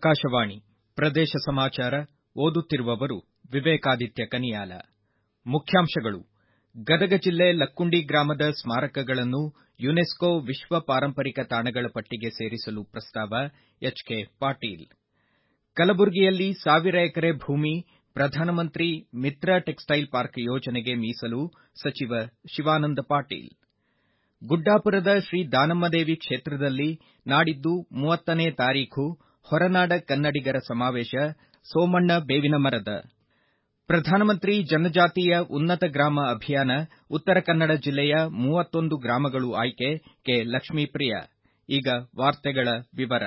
ಆಕಾಶವಾಣಿ ಪ್ರದೇಶ ಸಮಾಚಾರ ಓದುತ್ತಿರುವವರು ವಿವೇಕಾದಿತ್ಯ ಕನಿಯಾಲ ಮುಖ್ಯಾಂಶಗಳು ಗದಗ ಜಿಲ್ಲೆ ಲಕ್ಕುಂಡಿ ಗ್ರಾಮದ ಸ್ಮಾರಕಗಳನ್ನು ಯುನೆಸ್ಕೋ ವಿಶ್ವ ಪಾರಂಪರಿಕ ತಾಣಗಳ ಪಟ್ಟಿಗೆ ಸೇರಿಸಲು ಪ್ರಸ್ತಾವ ಎಚ್ ಕೆ ಪಾಟೀಲ್ ಕಲಬುರಗಿಯಲ್ಲಿ ಸಾವಿರ ಎಕರೆ ಭೂಮಿ ಪ್ರಧಾನಮಂತ್ರಿ ಮಿತ್ರ ಟೆಕ್ಸ್ಟೈಲ್ ಪಾರ್ಕ್ ಯೋಜನೆಗೆ ಮೀಸಲು ಸಚಿವ ಶಿವಾನಂದ ಪಾಟೀಲ್ ಗುಡ್ಡಾಪುರದ ಶ್ರೀ ದಾನಮ್ಮದೇವಿ ಕ್ಷೇತ್ರದಲ್ಲಿ ನಾಡಿದ್ದು 30ನೇ ತಾರೀಖು ಹೊರನಾಡ ಕನ್ನಡಿಗರ ಸಮಾವೇಶ ಸೋಮಣ್ಣ ಬೇವಿನಮರದ ಪ್ರಧಾನಮಂತ್ರಿ ಜನಜಾತೀಯ ಉನ್ನತ ಗ್ರಾಮ ಅಭಿಯಾನ ಉತ್ತರ ಕನ್ನಡ ಜಿಲ್ಲೆಯ 31 ಗ್ರಾಮಗಳು ಆಯ್ಕೆ ಕೆ ಲಕ್ಷ್ಮೀಪ್ರಿಯ ಈಗ ವಾರ್ತೆಗಳ ವಿವರ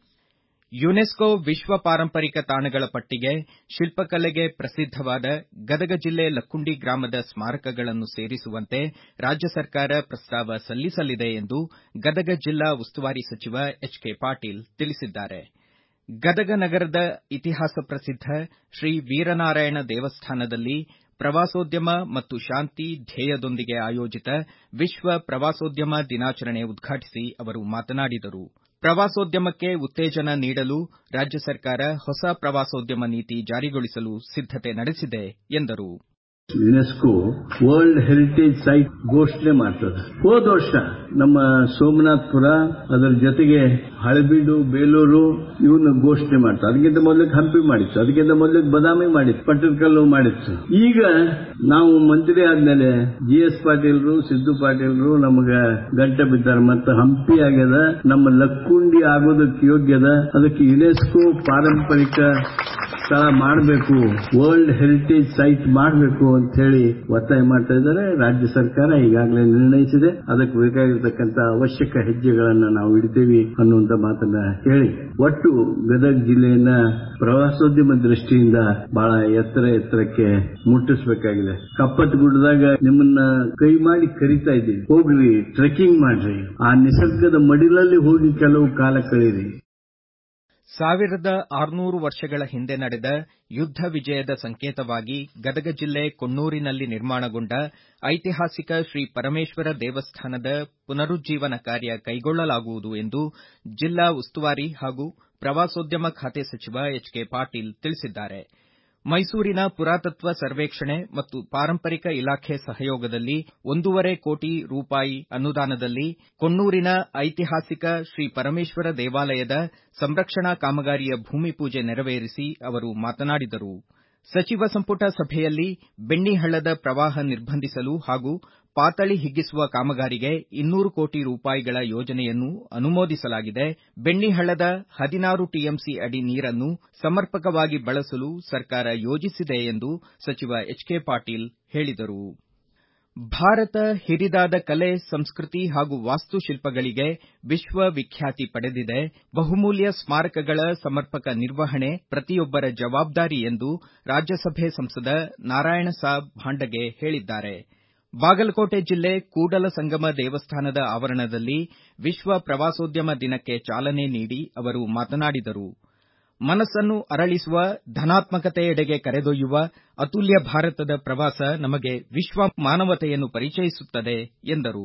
ಯುನೆಸ್ಕೋ ವಿಶ್ವ ಪಾರಂಪರಿಕ ತಾಣಗಳ ಪಟ್ಟಿಗೆ ಶಿಲ್ಪಕಲೆಗೆ ಪ್ರಸಿದ್ಧವಾದ ಗದಗ ಜಿಲ್ಲೆ ಲಕ್ಕುಂಡಿ ಗ್ರಾಮದ ಸ್ಮಾರಕಗಳನ್ನು ಸೇರಿಸುವಂತೆ ರಾಜ್ಯ ಸರ್ಕಾರ ಪ್ರಸ್ತಾವ ಸಲ್ಲಿಸಲಿದೆ ಎಂದು ಗದಗ ಜಿಲ್ಲಾ ಉಸ್ತುವಾರಿ ಸಚಿವ ಎಚ್ ಕೆ ಪಾಟೀಲ್ ತಿಳಿಸಿದ್ದಾರೆ ಗದಗ ನಗರದ ಇತಿಹಾಸ ಪ್ರಸಿದ್ಧ ಶ್ರೀ ವೀರನಾರಾಯಣ ದೇವಸ್ಥಾನದಲ್ಲಿ ಪ್ರವಾಸೋದ್ಯಮ ಮತ್ತು ಶಾಂತಿ ಧ್ಯೇಯದೊಂದಿಗೆ ಆಯೋಜಿತ ವಿಶ್ವ ಪ್ರವಾಸೋದ್ಯಮ ದಿನಾಚರಣೆ ಉದ್ಘಾಟಿಸಿ ಅವರು ಮಾತನಾಡಿದರು ಪ್ರವಾಸೋದ್ಯಮಕ್ಕೆ ಉತ್ತೇಜನ ನೀಡಲು ರಾಜ್ಯ ಸರ್ಕಾರ ಹೊಸ ಪ್ರವಾಸೋದ್ಯಮ ನೀತಿ ಜಾರಿಗೊಳಿಸಲು ಸಿದ್ದತೆ ನಡೆಸಿದೆ ಎಂದರು ಯುನೆಸ್ಕೋ ವರ್ಲ್ಡ್ ಹೆರಿಟೇಜ್ ಸೈಟ್ ಘೋಷಣೆ ಮಾಡ್ತದೆ ಹೋದ ವರ್ಷ ನಮ್ಮ ಸೋಮನಾಥ್ಪುರ ಅದರ ಜೊತೆಗೆ ಹಳೆಬೀಡು ಬೇಲೂರು ಇವನ್ನ ಘೋಷಣೆ ಮಾಡ್ತಾರೆ ಅದಕ್ಕಿಂತ ಮೊದಲಿಗೆ ಹಂಪಿ ಮಾಡಿತ್ತು ಅದಕ್ಕಿಂತ ಮೊದಲಿಗೆ ಬದಾಮಿ ಮಾಡಿತ್ತು ಪಟ್ಟದಕಲ್ಲು ಮಾಡಿತ್ತು ಈಗ ನಾವು ಮಂತ್ರಿ ಆದ್ಮೇಲೆ ಜಿ ಎಸ್ ಪಾಟೀಲ್ರು ಸಿದ್ದು ಪಾಟೀಲ್ರು ನಮಗ ಗಂಟೆ ಬಿದ್ದಾರೆ ಮತ್ತು ಹಂಪಿ ಆಗ್ಯದ ನಮ್ಮ ಲಕ್ಕುಂಡಿ ಆಗೋದಕ್ಕೆ ಯೋಗ್ಯದ ಅದಕ್ಕೆ ಯುನೆಸ್ಕೋ ಪಾರಂಪರಿಕ ಸ್ಥಳ ಮಾಡಬೇಕು ವರ್ಲ್ಡ್ ಹೆರಿಟೇಜ್ ಸೈಟ್ ಮಾಡಬೇಕು ಅಂತ ಹೇಳಿ ಒತ್ತಾಯ ಮಾಡ್ತಾ ಇದ್ದಾರೆ ರಾಜ್ಯ ಸರ್ಕಾರ ಈಗಾಗಲೇ ನಿರ್ಣಯಿಸಿದೆ ಅದಕ್ಕೆ ಬೇಕಾಗಿರತಕ್ಕಂತ ಅವಶ್ಯಕ ಹೆಜ್ಜೆಗಳನ್ನ ನಾವು ಇಡ್ತೀವಿ ಅನ್ನುವಂತ ಮಾತನ್ನ ಹೇಳಿ ಒಟ್ಟು ಗದಗ ಜಿಲ್ಲೆಯನ್ನ ಪ್ರವಾಸೋದ್ಯಮ ದೃಷ್ಟಿಯಿಂದ ಬಹಳ ಎತ್ತರ ಎತ್ತರಕ್ಕೆ ಮುಟ್ಟಿಸಬೇಕಾಗಿದೆ ಕಪ್ಪತ್ ಗುಡ್ಡದಾಗ ನಿಮ್ಮನ್ನ ಕೈ ಮಾಡಿ ಕರಿತಾ ಇದ್ದೀವಿ ಹೋಗ್ರಿ ಟ್ರೆಕ್ಕಿಂಗ್ ಮಾಡ್ರಿ ಆ ನಿಸರ್ಗದ ಮಡಿಲಲ್ಲಿ ಹೋಗಿ ಕೆಲವು ಕಾಲ ಕಳೀರಿ ಸಾವಿರದ ಆರುನೂರು ವರ್ಷಗಳ ಹಿಂದೆ ನಡೆದ ಯುದ್ಧ ವಿಜಯದ ಸಂಕೇತವಾಗಿ ಗದಗ ಜಿಲ್ಲೆ ಕೊಣ್ಣೂರಿನಲ್ಲಿ ನಿರ್ಮಾಣಗೊಂಡ ಐತಿಹಾಸಿಕ ಶ್ರೀ ಪರಮೇಶ್ವರ ದೇವಸ್ಥಾನದ ಪುನರುಜ್ಜೀವನ ಕಾರ್ಯ ಕೈಗೊಳ್ಳಲಾಗುವುದು ಎಂದು ಜಿಲ್ಲಾ ಉಸ್ತುವಾರಿ ಹಾಗೂ ಪ್ರವಾಸೋದ್ಯಮ ಖಾತೆ ಸಚಿವ ಎಚ್ ಕೆ ಪಾಟೀಲ್ ತಿಳಿಸಿದ್ದಾರೆ ಮೈಸೂರಿನ ಪುರಾತತ್ವ ಸರ್ವೇಕ್ಷಣೆ ಮತ್ತು ಪಾರಂಪರಿಕ ಇಲಾಖೆ ಸಹಯೋಗದಲ್ಲಿ ಒಂದೂವರೆ ಕೋಟಿ ರೂಪಾಯಿ ಅನುದಾನದಲ್ಲಿ ಕೊಣ್ಣೂರಿನ ಐತಿಹಾಸಿಕ ಶ್ರೀ ಪರಮೇಶ್ವರ ದೇವಾಲಯದ ಸಂರಕ್ಷಣಾ ಕಾಮಗಾರಿಯ ಭೂಮಿ ಪೂಜೆ ನೆರವೇರಿಸಿ ಅವರು ಮಾತನಾಡಿದರು ಸಚಿವ ಸಂಪುಟ ಸಭೆಯಲ್ಲಿ ಬೆಣ್ಣಿಹಳ್ಳದ ಪ್ರವಾಹ ನಿರ್ಬಂಧಿಸಲು ಹಾಗೂ ಪಾತಳಿ ಹಿಗ್ಗಿಸುವ ಕಾಮಗಾರಿಗೆ ಇನ್ನೂರು ಕೋಟಿ ರೂಪಾಯಿಗಳ ಯೋಜನೆಯನ್ನು ಅನುಮೋದಿಸಲಾಗಿದೆ ಬೆಣ್ಣಿಹಳ್ಳದ ಹದಿನಾರು ಟಿಎಂಸಿ ಅಡಿ ನೀರನ್ನು ಸಮರ್ಪಕವಾಗಿ ಬಳಸಲು ಸರ್ಕಾರ ಯೋಜಿಸಿದೆ ಎಂದು ಸಚಿವ ಎಚ್ ಕೆ ಪಾಟೀಲ್ ಹೇಳಿದರು ಭಾರತ ಹಿರಿದಾದ ಕಲೆ ಸಂಸ್ಕೃತಿ ಹಾಗೂ ವಾಸ್ತುಶಿಲ್ಪಗಳಿಗೆ ವಿಶ್ವ ವಿಖ್ಯಾತಿ ಪಡೆದಿದೆ ಬಹುಮೂಲ್ಯ ಸ್ಮಾರಕಗಳ ಸಮರ್ಪಕ ನಿರ್ವಹಣೆ ಪ್ರತಿಯೊಬ್ಬರ ಜವಾಬ್ದಾರಿ ಎಂದು ರಾಜ್ಯಸಭೆ ಸಂಸದ ನಾರಾಯಣಸಾಬ್ ಭಾಂಡಗೆ ಹೇಳಿದ್ದಾರೆ ಬಾಗಲಕೋಟೆ ಜಿಲ್ಲೆ ಕೂಡಲ ಸಂಗಮ ದೇವಸ್ಥಾನದ ಆವರಣದಲ್ಲಿ ವಿಶ್ವ ಪ್ರವಾಸೋದ್ಯಮ ದಿನಕ್ಕೆ ಚಾಲನೆ ನೀಡಿ ಅವರು ಮಾತನಾಡಿದರು ಮನಸ್ಸನ್ನು ಅರಳಿಸುವ ಧನಾತ್ಮಕತೆಯೆಡೆಗೆ ಕರೆದೊಯ್ಯುವ ಅತುಲ್ಯ ಭಾರತದ ಪ್ರವಾಸ ನಮಗೆ ವಿಶ್ವ ಮಾನವತೆಯನ್ನು ಪರಿಚಯಿಸುತ್ತದೆ ಎಂದರು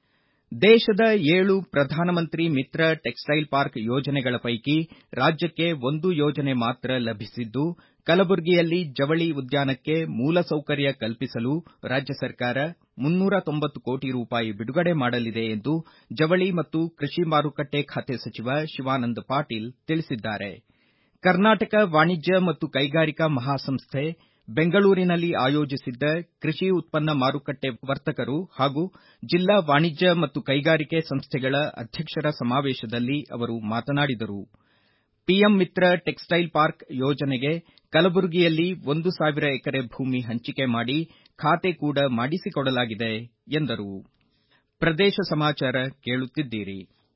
ದೇಶದ ಏಳು ಪ್ರಧಾನಮಂತ್ರಿ ಮಿತ್ರ ಟೆಕ್ಸ್ಟೈಲ್ ಪಾರ್ಕ್ ಯೋಜನೆಗಳ ಪೈಕಿ ರಾಜ್ಯಕ್ಕೆ ಒಂದು ಯೋಜನೆ ಮಾತ್ರ ಲಭಿಸಿದ್ದು ಕಲಬುರಗಿಯಲ್ಲಿ ಜವಳಿ ಉದ್ಯಾನಕ್ಕೆ ಮೂಲಸೌಕರ್ಯ ಕಲ್ಪಿಸಲು ರಾಜ್ಯ ಸರ್ಕಾರ ಮುನ್ನೂರ ತೊಂಬತ್ತು ಕೋಟಿ ರೂಪಾಯಿ ಬಿಡುಗಡೆ ಮಾಡಲಿದೆ ಎಂದು ಜವಳಿ ಮತ್ತು ಕೃಷಿ ಮಾರುಕಟ್ಟೆ ಖಾತೆ ಸಚಿವ ಶಿವಾನಂದ ಪಾಟೀಲ್ ತಿಳಿಸಿದ್ದಾರೆ ಕರ್ನಾಟಕ ವಾಣಿಜ್ಯ ಮತ್ತು ಕೈಗಾರಿಕಾ ಮಹಾಸಂಸ್ಥೆ ಬೆಂಗಳೂರಿನಲ್ಲಿ ಆಯೋಜಿಸಿದ್ದ ಕೃಷಿ ಉತ್ಪನ್ನ ಮಾರುಕಟ್ಟೆ ವರ್ತಕರು ಹಾಗೂ ಜಿಲ್ಲಾ ವಾಣಿಜ್ಯ ಮತ್ತು ಕೈಗಾರಿಕೆ ಸಂಸ್ಥೆಗಳ ಅಧ್ಯಕ್ಷರ ಸಮಾವೇಶದಲ್ಲಿ ಅವರು ಮಾತನಾಡಿದರು ಪಿಎಂ ಮಿತ್ರ ಟೆಕ್ಸ್ಟೈಲ್ ಪಾರ್ಕ್ ಯೋಜನೆಗೆ ಕಲಬುರಗಿಯಲ್ಲಿ ಒಂದು ಸಾವಿರ ಎಕರೆ ಭೂಮಿ ಹಂಚಿಕೆ ಮಾಡಿ ಖಾತೆ ಕೂಡ ಮಾಡಿಸಿಕೊಡಲಾಗಿದೆ ಎಂದರು ಪ್ರದೇಶ ಸಮಾಚಾರ ಕೇಳುತ್ತಿದ್ದೀರಿ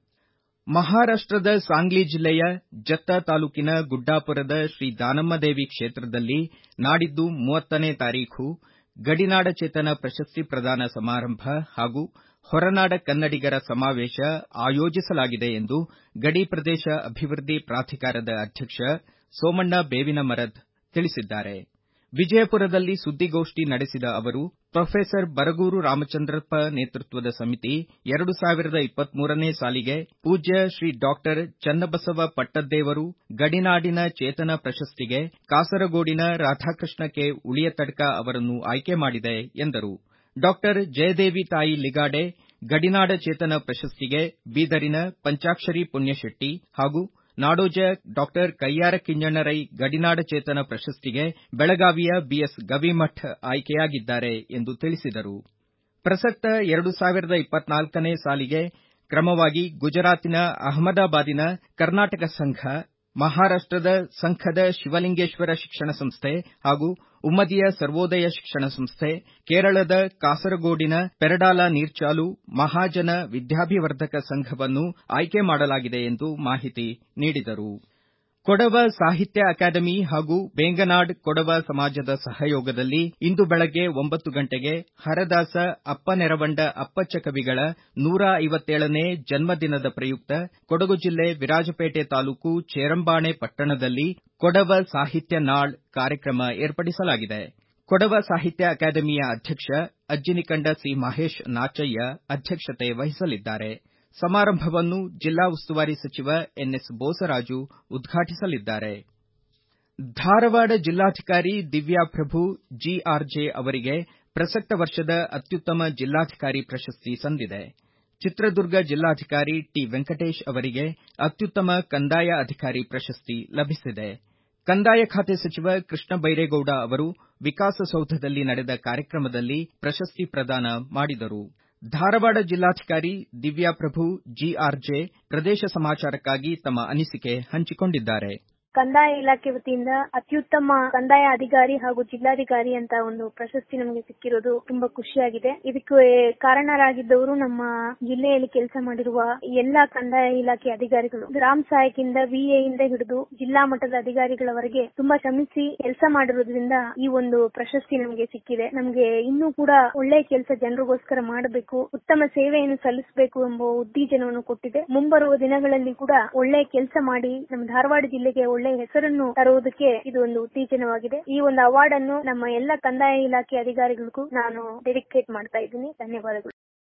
ಮಹಾರಾಷ್ಟದ ಸಾಂಗ್ಲಿ ಜಿಲ್ಲೆಯ ಜತ್ತ ತಾಲೂಕಿನ ಗುಡ್ಡಾಪುರದ ಶ್ರೀ ದಾನಮ್ಮದೇವಿ ಕ್ಷೇತ್ರದಲ್ಲಿ ನಾಡಿದ್ದು 30ನೇ ತಾರೀಖು ಗಡಿನಾಡ ಚೇತನ ಪ್ರಶಸ್ತಿ ಪ್ರದಾನ ಸಮಾರಂಭ ಹಾಗೂ ಹೊರನಾಡ ಕನ್ನಡಿಗರ ಸಮಾವೇಶ ಆಯೋಜಿಸಲಾಗಿದೆ ಎಂದು ಗಡಿ ಪ್ರದೇಶ ಅಭಿವೃದ್ಧಿ ಪ್ರಾಧಿಕಾರದ ಅಧ್ಯಕ್ಷ ಸೋಮಣ್ಣ ಬೇವಿನಮರದ್ ತಿಳಿಸಿದ್ದಾರೆ ವಿಜಯಪುರದಲ್ಲಿ ಸುದ್ದಿಗೋಷ್ಠಿ ನಡೆಸಿದ ಅವರು ಪ್ರೊಫೆಸರ್ ಬರಗೂರು ರಾಮಚಂದ್ರಪ್ಪ ನೇತೃತ್ವದ ಸಮಿತಿ ಎರಡು ಸಾವಿರದ ಇಪ್ಪತ್ಮೂರನೇ ಸಾಲಿಗೆ ಪೂಜ್ಯ ಶ್ರೀ ಡಾಕ್ಟರ್ ಚನ್ನಬಸವ ಪಟ್ಟದ್ದೇವರು ಗಡಿನಾಡಿನ ಚೇತನ ಪ್ರಶಸ್ತಿಗೆ ಕಾಸರಗೋಡಿನ ರಾಧಾಕೃಷ್ಣ ಕೆ ಉಳಿಯತಡ್ಕ ಅವರನ್ನು ಆಯ್ಕೆ ಮಾಡಿದೆ ಎಂದರು ಡಾಕ್ಟರ್ ಜಯದೇವಿ ತಾಯಿ ಲಿಗಾಡೆ ಗಡಿನಾಡ ಚೇತನ ಪ್ರಶಸ್ತಿಗೆ ಬೀದರಿನ ಪಂಚಾಕ್ಷರಿ ಪುಣ್ಯಶೆಟ್ಟಿ ಹಾಗೂ ನಾಡೋಜ ಡಾಕ್ಟರ್ ಕಯ್ಯಾರ ಕಿಞ್ಞಣ್ಣರೈ ಗಡಿನಾಡ ಚೇತನ ಪ್ರಶಸ್ತಿಗೆ ಬೆಳಗಾವಿಯ ಬಿಎಸ್ ಗವಿಮಠ್ ಆಯ್ಕೆಯಾಗಿದ್ದಾರೆ ಎಂದು ತಿಳಿಸಿದರು ಪ್ರಸಕ್ತ ಎರಡು ಸಾವಿರದ ಇಪ್ಪತ್ನಾಲ್ಕನೇ ಸಾಲಿಗೆ ಕ್ರಮವಾಗಿ ಗುಜರಾತಿನ ಅಹಮದಾಬಾದಿನ ಕರ್ನಾಟಕ ಸಂಘ ಮಹಾರಾಷ್ಟದ ಸಂಘದ ಶಿವಲಿಂಗೇಶ್ವರ ಶಿಕ್ಷಣ ಸಂಸ್ಥೆ ಹಾಗೂ ಉಮ್ಮದಿಯ ಸರ್ವೋದಯ ಶಿಕ್ಷಣ ಸಂಸ್ಥೆ ಕೇರಳದ ಕಾಸರಗೋಡಿನ ಪೆರಡಾಲ ನೀರ್ಚಾಲು ಮಹಾಜನ ವಿದ್ಯಾಭಿವರ್ಧಕ ಸಂಘವನ್ನು ಆಯ್ಕೆ ಮಾಡಲಾಗಿದೆ ಎಂದು ಮಾಹಿತಿ ನೀಡಿದರು ಕೊಡವ ಸಾಹಿತ್ಯ ಅಕಾಡೆಮಿ ಹಾಗೂ ಬೇಂಗನಾಡ್ ಕೊಡವ ಸಮಾಜದ ಸಹಯೋಗದಲ್ಲಿ ಇಂದು ಬೆಳಗ್ಗೆ ಒಂಬತ್ತು ಗಂಟೆಗೆ ಹರದಾಸ ಅಪ್ಪ ನೆರವಂಡ ಅಪ್ಪಚ್ಚ ಕವಿಗಳ ನೂರ ಐವತ್ತೇಳನೇ ಜನ್ಮದಿನದ ಪ್ರಯುಕ್ತ ಕೊಡಗು ಜಿಲ್ಲೆ ವಿರಾಜಪೇಟೆ ತಾಲೂಕು ಚೇರಂಬಾಣೆ ಪಟ್ಟಣದಲ್ಲಿ ಕೊಡವ ಸಾಹಿತ್ಯ ನಾಳ್ ಕಾರ್ಯಕ್ರಮ ಏರ್ಪಡಿಸಲಾಗಿದೆ ಕೊಡವ ಸಾಹಿತ್ಯ ಅಕಾಡೆಮಿಯ ಅಧ್ಯಕ್ಷ ಅಜ್ಜಿನಿಕಂಡ ಸಿ ಮಹೇಶ್ ನಾಚಯ್ಯ ಅಧ್ಯಕ್ಷತೆ ವಹಿಸಲಿದ್ದಾರೆ ಸಮಾರಂಭವನ್ನು ಜಿಲ್ಲಾ ಉಸ್ತುವಾರಿ ಸಚಿವ ಎನ್ಎಸ್ ಬೋಸರಾಜು ಉದ್ಘಾಟಿಸಲಿದ್ದಾರೆ ಧಾರವಾಡ ಜಿಲ್ಲಾಧಿಕಾರಿ ದಿವ್ಯಾ ಪ್ರಭು ಜಿಆರ್ಜೆ ಅವರಿಗೆ ಪ್ರಸಕ್ತ ವರ್ಷದ ಅತ್ಯುತ್ತಮ ಜಿಲ್ಲಾಧಿಕಾರಿ ಪ್ರಶಸ್ತಿ ಸಂದಿದೆ ಚಿತ್ರದುರ್ಗ ಜಿಲ್ಲಾಧಿಕಾರಿ ಟಿ ವೆಂಕಟೇಶ್ ಅವರಿಗೆ ಅತ್ಯುತ್ತಮ ಕಂದಾಯ ಅಧಿಕಾರಿ ಪ್ರಶಸ್ತಿ ಲಭಿಸಿದೆ ಕಂದಾಯ ಖಾತೆ ಸಚಿವ ಕೃಷ್ಣ ಬೈರೇಗೌಡ ಅವರು ವಿಕಾಸಸೌಧದಲ್ಲಿ ನಡೆದ ಕಾರ್ಯಕ್ರಮದಲ್ಲಿ ಪ್ರಶಸ್ತಿ ಪ್ರದಾನ ಮಾಡಿದರು ಧಾರವಾಡ ಜಿಲ್ಲಾಧಿಕಾರಿ ದಿವ್ಯಾ ಪ್ರಭು ಜಿಆರ್ಜೆ ಪ್ರದೇಶ ಸಮಾಚಾರಕ್ಕಾಗಿ ತಮ್ಮ ಅನಿಸಿಕೆ ಹಂಚಿಕೊಂಡಿದ್ದಾರೆ ಕಂದಾಯ ಇಲಾಖೆ ವತಿಯಿಂದ ಅತ್ಯುತ್ತಮ ಕಂದಾಯ ಅಧಿಕಾರಿ ಹಾಗೂ ಜಿಲ್ಲಾಧಿಕಾರಿ ಅಂತ ಒಂದು ಪ್ರಶಸ್ತಿ ನಮಗೆ ಸಿಕ್ಕಿರೋದು ತುಂಬಾ ಖುಷಿಯಾಗಿದೆ ಇದಕ್ಕೆ ಕಾರಣರಾಗಿದ್ದವರು ನಮ್ಮ ಜಿಲ್ಲೆಯಲ್ಲಿ ಕೆಲಸ ಮಾಡಿರುವ ಎಲ್ಲಾ ಕಂದಾಯ ಇಲಾಖೆ ಅಧಿಕಾರಿಗಳು ಗ್ರಾಮ ಸಹಾಯಕಿಂದ ವಿಎ ಇಂದ ಹಿಡಿದು ಜಿಲ್ಲಾ ಮಟ್ಟದ ಅಧಿಕಾರಿಗಳವರೆಗೆ ತುಂಬಾ ಶ್ರಮಿಸಿ ಕೆಲಸ ಮಾಡಿರೋದ್ರಿಂದ ಈ ಒಂದು ಪ್ರಶಸ್ತಿ ನಮಗೆ ಸಿಕ್ಕಿದೆ ನಮಗೆ ಇನ್ನೂ ಕೂಡ ಒಳ್ಳೆ ಕೆಲಸ ಜನರಿಗೋಸ್ಕರ ಮಾಡಬೇಕು ಉತ್ತಮ ಸೇವೆಯನ್ನು ಸಲ್ಲಿಸಬೇಕು ಎಂಬ ಉತ್ತೇಜನವನ್ನು ಕೊಟ್ಟಿದೆ ಮುಂಬರುವ ದಿನಗಳಲ್ಲಿ ಕೂಡ ಒಳ್ಳೆ ಕೆಲಸ ಮಾಡಿ ನಮ್ಮ ಧಾರವಾಡ ಜಿಲ್ಲೆಗೆ ಒಳ್ಳೆ ಹೆಸರನ್ನು ತರುವುದಕ್ಕೆ ಇದು ಒಂದು ಉತ್ತೇಜನವಾಗಿದೆ ಈ ಒಂದು ಅವಾರ್ಡ್ ಅನ್ನು ನಮ್ಮ ಎಲ್ಲ ಕಂದಾಯ ಇಲಾಖೆ ಅಧಿಕಾರಿಗಳಿಗೂ ನಾನು ಡೆಡಿಕೇಟ್ ಮಾಡ್ತಾ ಇದ್ದೀನಿ ಧನ್ಯವಾದಗಳು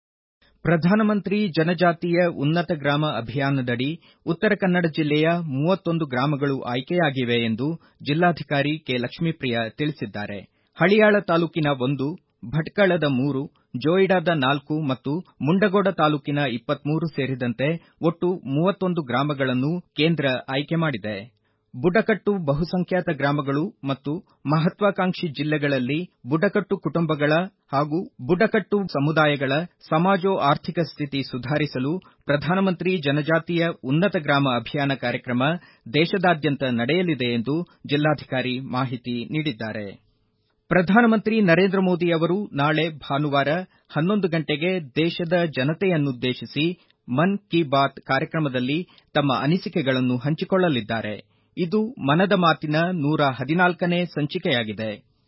ಪ್ರಧಾನಮಂತ್ರಿ ಜನಜಾತೀಯ ಉನ್ನತ ಗ್ರಾಮ ಅಭಿಯಾನದಡಿ ಉತ್ತರ ಕನ್ನಡ ಜಿಲ್ಲೆಯ ಮೂವತ್ತೊಂದು ಗ್ರಾಮಗಳು ಆಯ್ಕೆಯಾಗಿವೆ ಎಂದು ಜಿಲ್ಲಾಧಿಕಾರಿ ಕೆ ಲಕ್ಷ್ಮೀಪ್ರಿಯ ತಿಳಿಸಿದ್ದಾರೆ ಹಳಿಯಾಳ ತಾಲೂಕಿನ ಒಂದು ಭಟ್ಕಳದ ಮೂರು ಜೋಯಿಡಾದ ನಾಲ್ಕು ಮತ್ತು ಮುಂಡಗೋಡ ತಾಲೂಕಿನ ಇಪ್ಪತ್ಮೂರು ಸೇರಿದಂತೆ ಒಟ್ಟು ಮೂವತ್ತೊಂದು ಗ್ರಾಮಗಳನ್ನು ಕೇಂದ್ರ ಆಯ್ಕೆ ಮಾಡಿದೆ ಬುಡಕಟ್ಟು ಬಹುಸಂಖ್ಯಾತ ಗ್ರಾಮಗಳು ಮತ್ತು ಮಹತ್ವಾಕಾಂಕ್ಷಿ ಜಿಲ್ಲೆಗಳಲ್ಲಿ ಬುಡಕಟ್ಟು ಕುಟುಂಬಗಳ ಹಾಗೂ ಬುಡಕಟ್ಟು ಸಮುದಾಯಗಳ ಸಮಾಜೋ ಆರ್ಥಿಕ ಸ್ಥಿತಿ ಸುಧಾರಿಸಲು ಪ್ರಧಾನಮಂತ್ರಿ ಜನಜಾತೀಯ ಉನ್ನತ ಗ್ರಾಮ ಅಭಿಯಾನ ಕಾರ್ಯಕ್ರಮ ದೇಶದಾದ್ಯಂತ ನಡೆಯಲಿದೆ ಎಂದು ಜಿಲ್ಲಾಧಿಕಾರಿ ಮಾಹಿತಿ ನೀಡಿದ್ದಾರೆ ಪ್ರಧಾನಮಂತ್ರಿ ನರೇಂದ್ರ ಮೋದಿ ಅವರು ನಾಳೆ ಭಾನುವಾರ ಹನ್ನೊಂದು ಗಂಟೆಗೆ ದೇಶದ ಜನತೆಯನ್ನುದ್ದೇಶಿಸಿ ಮನ್ ಕಿ ಬಾತ್ ಕಾರ್ಯಕ್ರಮದಲ್ಲಿ ತಮ್ಮ ಅನಿಸಿಕೆಗಳನ್ನು ಹಂಚಿಕೊಳ್ಳಲಿದ್ದಾರೆ ಇದು ಮನದ ಮಾತಿನ ನೂರ ಹದಿನಾಲ್ಕನೇ ಸಂಚಿಕೆಯಾಗಿದೆ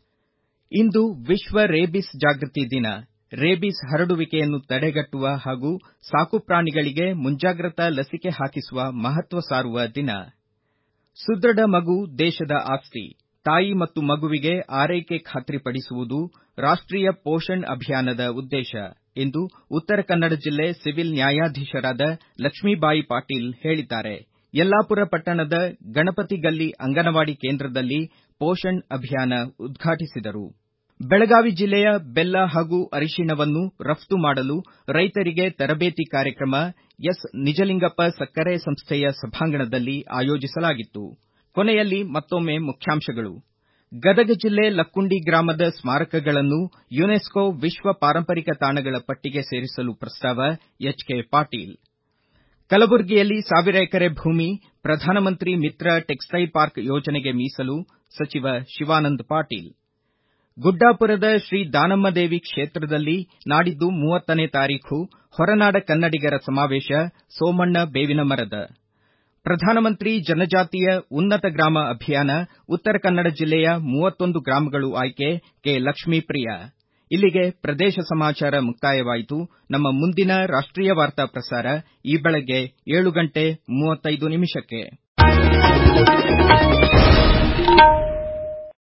ಇಂದು ವಿಶ್ವ ರೇಬಿಸ್ ಜಾಗೃತಿ ದಿನ ರೇಬಿಸ್ ಹರಡುವಿಕೆಯನ್ನು ತಡೆಗಟ್ಟುವ ಹಾಗೂ ಸಾಕುಪ್ರಾಣಿಗಳಿಗೆ ಮುಂಜಾಗ್ರತಾ ಲಸಿಕೆ ಹಾಕಿಸುವ ಮಹತ್ವ ಸಾರುವ ದಿನ ಸುದೃಢ ಮಗು ದೇಶದ ಆಸ್ತಿ ತಾಯಿ ಮತ್ತು ಮಗುವಿಗೆ ಆರೈಕೆ ಖಾತ್ರಿಪಡಿಸುವುದು ರಾಷ್ಟ್ರೀಯ ಪೋಷಣ್ ಅಭಿಯಾನದ ಉದ್ದೇಶ ಎಂದು ಉತ್ತರ ಕನ್ನಡ ಜಿಲ್ಲೆ ಸಿವಿಲ್ ನ್ಯಾಯಾಧೀಶರಾದ ಲಕ್ಷ್ಮೀಬಾಯಿ ಪಾಟೀಲ್ ಹೇಳಿದ್ದಾರೆ ಯಲ್ಲಾಪುರ ಪಟ್ಟಣದ ಗಣಪತಿ ಗಲ್ಲಿ ಅಂಗನವಾಡಿ ಕೇಂದ್ರದಲ್ಲಿ ಪೋಷಣ್ ಅಭಿಯಾನ ಉದ್ಘಾಟಿಸಿದರು ಬೆಳಗಾವಿ ಜಿಲ್ಲೆಯ ಬೆಲ್ಲ ಹಾಗೂ ಅರಿಶಿಣವನ್ನು ರಫ್ತು ಮಾಡಲು ರೈತರಿಗೆ ತರಬೇತಿ ಕಾರ್ಯಕ್ರಮ ಎಸ್ ನಿಜಲಿಂಗಪ್ಪ ಸಕ್ಕರೆ ಸಂಸ್ಥೆಯ ಸಭಾಂಗಣದಲ್ಲಿ ಆಯೋಜಿಸಲಾಗಿತ್ತು ಕೊನೆಯಲ್ಲಿ ಮತ್ತೊಮ್ಮೆ ಮುಖ್ಯಾಂಶಗಳು ಗದಗ ಜಿಲ್ಲೆ ಲಕ್ಕುಂಡಿ ಗ್ರಾಮದ ಸ್ಮಾರಕಗಳನ್ನು ಯುನೆಸ್ಕೋ ವಿಶ್ವ ಪಾರಂಪರಿಕ ತಾಣಗಳ ಪಟ್ಟಿಗೆ ಸೇರಿಸಲು ಪ್ರಸ್ತಾವ ಎಚ್ಕೆ ಪಾಟೀಲ್ ಕಲಬುರಗಿಯಲ್ಲಿ ಸಾವಿರ ಎಕರೆ ಭೂಮಿ ಪ್ರಧಾನಮಂತ್ರಿ ಮಿತ್ರ ಟೆಕ್ಸ್ಟೈಲ್ ಪಾರ್ಕ್ ಯೋಜನೆಗೆ ಮೀಸಲು ಸಚಿವ ಶಿವಾನಂದ ಪಾಟೀಲ್ ಗುಡ್ಡಾಪುರದ ಶ್ರೀ ದಾನಮ್ಮದೇವಿ ಕ್ಷೇತ್ರದಲ್ಲಿ ನಾಡಿದ್ದು ಮೂವತ್ತನೇ ತಾರೀಖು ಹೊರನಾಡ ಕನ್ನಡಿಗರ ಸಮಾವೇಶ ಸೋಮಣ್ಣ ಬೇವಿನ ಮರದ ಪ್ರಧಾನಮಂತ್ರಿ ಜನಜಾತೀಯ ಉನ್ನತ ಗ್ರಾಮ ಅಭಿಯಾನ ಉತ್ತರ ಕನ್ನಡ ಜಿಲ್ಲೆಯ ಮೂವತ್ತೊಂದು ಗ್ರಾಮಗಳು ಆಯ್ಕೆ ಕೆ ಲಕ್ಷ್ಮೀಪ್ರಿಯ ಇಲ್ಲಿಗೆ ಪ್ರದೇಶ ಸಮಾಚಾರ ಮುಕ್ತಾಯವಾಯಿತು ನಮ್ಮ ಮುಂದಿನ ರಾಷ್ಟ್ರೀಯ ವಾರ್ತಾ ಪ್ರಸಾರ ಈ ಬೆಳಗ್ಗೆ ಏಳು ಗಂಟೆ ಮೂವತ್ತೈದು ನಿಮಿಷಕ್ಕೆ